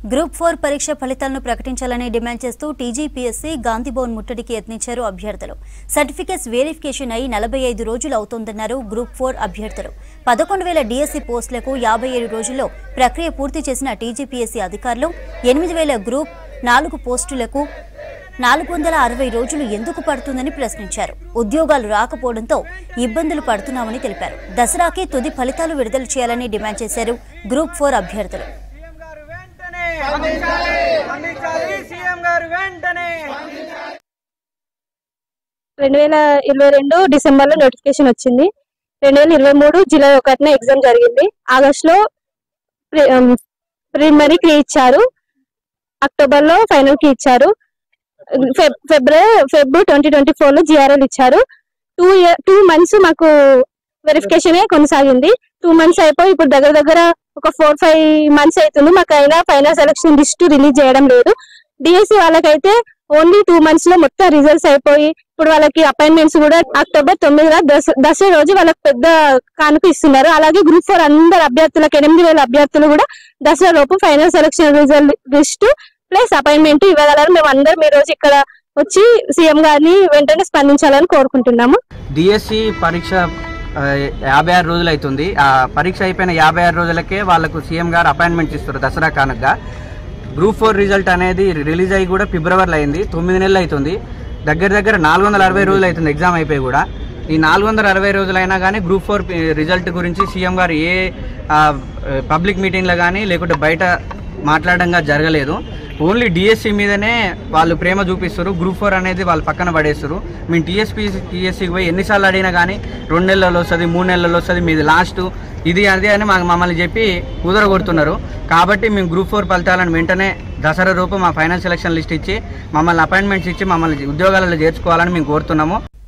group four పరీక్ష ఫలితాలను ప్రకటించాలని డిమాండ్ చేస్తూ టీజీపీఎస్సీ గాంధీభవన్ ముట్టడికి యత్నించారు అభ్యర్థులు సర్టిఫికేట్స్ వెరిఫికేషన్ అయి నలభై ఐదు రోజులు అవుతోందన్నారు గ్రూప్ ఫోర్ అభ్యర్థులు పదకొండు వేల డిఎస్సీ పోస్టులకు యాభై ఏడు రోజుల్లో ప్రక్రియ పూర్తి చేసిన టీజీపీఎస్సీ అధికారులు ఎనిమిది వేల గ్రూప్ నాలుగు పోస్టులకు నాలుగు వందల అరవై రోజులు ఎందుకు పడుతుందని ప్రశ్నించారు ఉద్యోగాలు రాకపోవడంతో ఇబ్బందులు పడుతున్నామని తెలిపారు దసరాకి తుది ఫలితాలు విడుదల చేయాలని డిమాండ్ చేశారు గ్రూప్ ఫోర్ అభ్యర్థులు సీఎం గారు వెంటనే స్పందించాలి సీఎం గారు వెంటనే రెండు వేల ఇరవై రెండు డిసెంబర్ లో నోటిఫికేషన్ వచ్చింది రెండు వేల ఇరవై మూడు జూలై ఒకటిన ఎగ్జామ్ జరిగింది ఆగస్ట్ లో ప్రిలిమినరీ కి ఇచ్చారు అక్టోబర్ లో ఫైనల్ కి ఇచ్చారు Feb February Feb twenty twenty four లో జిఆర్ఎల్ ఇచ్చారు టూ ఇయర్ టూ మంత్స్ మాకు వెరిఫికేషన్ కొనసాగింది టూ మంత్స్ అయిపోయి ఇప్పుడు దగ్గర దగ్గర ఒక ఫోర్ ఫైవ్ మంత్స్ అవుతుంది మాకు అయినా ఫైనల్ సెలక్షన్ లిస్ట్ రిలీజ్ చేయడం లేదు డిఎస్సి వాళ్ళకైతే ఓన్లీ టూ మంత్స్ లో మొత్తం రిజల్ట్స్ అయిపోయి ఇప్పుడు వాళ్ళకి అపాయింట్మెంట్స్ కూడా అక్టోబర్ తొమ్మిదిన దస దసరా రోజు వాళ్ళకి పెద్ద కానుక ఇస్తున్నారు అలాగే గ్రూప్ ఫోర్ అందరు అభ్యర్థులకు ఎనిమిది వేల అభ్యర్థులు కూడా దసరా లోపు final selection result list plus appointment ఇవ్వగలరు మేము అందరం ఈ రోజు ఇక్కడ వచ్చి సీఎం గారిని వెంటనే స్పందించాలని కోరుకుంటున్నాము డిఎస్సి పరీక్ష ఆ, యాభై ఆరు రోజులు అవుతుంది ఆ పరీక్ష అయిపోయిన యాభై ఆరు రోజులకే వాళ్ళకు సీఎం గారు అపాయింట్మెంట్ ఇస్తారు దసరా కానుకగా గ్రూప్ ఫోర్ రిజల్ట్ అనేది రిలీజ్ అయ్యి కూడా ఫిబ్రవరిలో అయింది తొమ్మిది నెలలు అవుతుంది దగ్గర దగ్గర నాలుగు వందల అరవై రోజులు అవుతుంది ఎగ్జామ్ అయిపోయి కూడా ఈ నాలుగు వందల అరవై రోజులైనా కానీ గ్రూప్ ఫోర్ రిజల్ట్ గురించి సీఎం గారు ఏ ఆ, పబ్లిక్ మీటింగ్లో కానీ లేకుంటే బయట మాట్లాడంగా జరగలేదు ఓన్లీ డిఎస్సి మీదనే వాళ్ళు ప్రేమ చూపిస్తారు గ్రూప్ ఫోర్ అనేది వాళ్ళు పక్కన పడేస్తారు మేము టీఎస్పీ టీఎస్సీకి పోయి ఎన్నిసార్లు అడిగినా కానీ రెండు నెలల్లో వస్తుంది మూడు నెలల్లో వస్తుంది మీది లాస్ట్ ఇది అది అని మాకు మమ్మల్ని చెప్పి కుదర కొడుతున్నారు కాబట్టి మేము గ్రూప్ ఫోర్ ఫలితాలను వెంటనే దసరా రూపు మా ఫైనల్ సెలక్షన్ లిస్ట్ ఇచ్చి మమ్మల్ని అపాయింట్మెంట్స్ ఇచ్చి మమ్మల్ని ఉద్యోగాలలో చేర్చుకోవాలని మేము కోరుతున్నాము